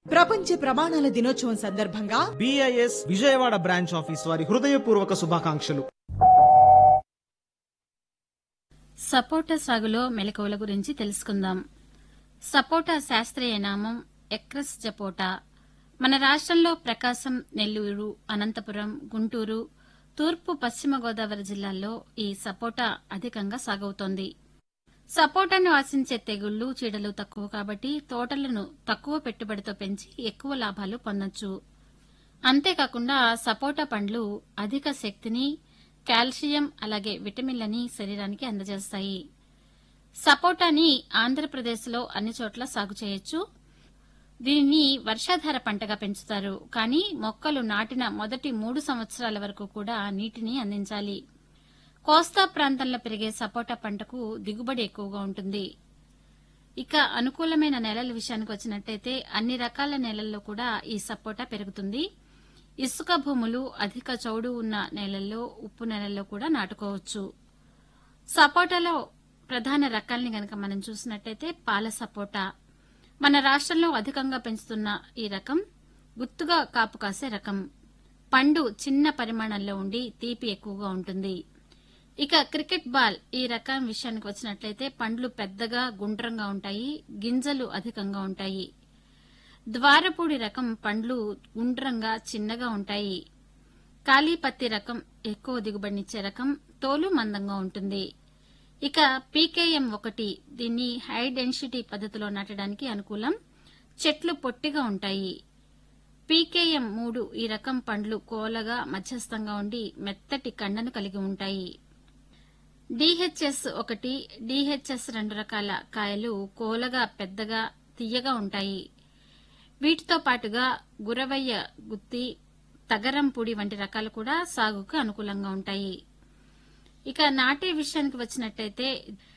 ప్రపంచ ప్రమాణాల దినోత్సవం సందర్భంగా బిఐఎస్ విజయవాడ బ్రాంచ్ ఆఫీస్ వారి హృదయపూర్వక శుభాకాంక్షలు సపోటా సాగులో మెలకువల గురించి తెలుసుకుందాం సపోటా శాస్త్రీయ నామం ఎక్రస్ జపోటా మన రాష్ట్రంలో ప్రకాశం నెల్లూరు అనంతపురం గుంటూరు తూర్పు పశ్చిమ గోదావరి జిల్లాల్లో ఈ సపోటా అధికంగా సాగవుతోంది సపోటాను ఆశించే తెగుళ్లు చీడలు తక్కువ కాబట్టి తోటలను తక్కువ పెట్టుబడితో పెంచి ఎక్కువ లాభాలు పొందొచ్చు అంతేకాకుండా సపోటా పండ్లు అధిక శక్తిని కాల్షియం అలాగే విటమిన్లని శరీరానికి అందజేస్తాయి సపోటాని ఆంధ్రప్రదేశ్లో అన్ని చోట్ల సాగు చేయొచ్చు దీనిని వర్షాధార పంటగా పెంచుతారు కానీ మొక్కలు నాటిన మొదటి మూడు సంవత్సరాల వరకు కూడా నీటిని అందించాలి కోస్తా ప్రాంతంలో పెరిగే సపోటా పంటకు దిగుబడి ఎక్కువగా ఉంటుంది ఇక అనుకూలమైన నేలల విషయానికి వచ్చినట్టయితే అన్ని రకాల నేలల్లో కూడా ఈ సపోటా పెరుగుతుంది ఇసుక భూములు అధిక చౌడు ఉన్న నేలల్లో ఉప్పు నేలల్లో కూడా నాటుకోవచ్చు సపోటాలో ప్రధాన రకాల్ని గనక మనం చూసినట్టయితే పాల సపోటా మన రాష్ట్రంలో అధికంగా పెంచుతున్న ఈ రకం గుత్తుగా కాపు కాసే రకం పండు చిన్న పరిమాణంలో ఉండి తీపి ఎక్కువగా ఉంటుంది ఇక క్రికెట్ బాల్ ఈ రకం విషయానికి వచ్చినట్లయితే పండ్లు పెద్దగా గుండ్రంగా ఉంటాయి గింజలు అధికంగా ఉంటాయి ద్వారపూడి రకం పండ్లు గుండ్రంగా చిన్నగా ఉంటాయి కాళీపత్తి రకం ఎక్కువ దిగుబడినిచ్చే రకం తోలు మందంగా ఉంటుంది ఇక పీకేఎం ఒకటి దీన్ని హై డెన్సిటీ పద్ధతిలో నాటడానికి అనుకూలం చెట్లు పొట్టిగా ఉంటాయి పీకేఎం మూడు ఈ రకం పండ్లు కోలగా మధ్యస్థంగా ఉండి మెత్తటి కండను కలిగి ఉంటాయి డిహెచ్ఎస్ ఒకటి డిహెచ్ఎస్ రెండు రకాల కాయలు కోలగా పెద్దగా తీయగా ఉంటాయి వీటితో పాటుగా గురవయ్య గుత్తి తగరం పొడి వంటి రకాలు కూడా సాగుకు అనుకూలంగా ఉంటాయి ఇక నాటే విషయానికి వచ్చినట్టయితే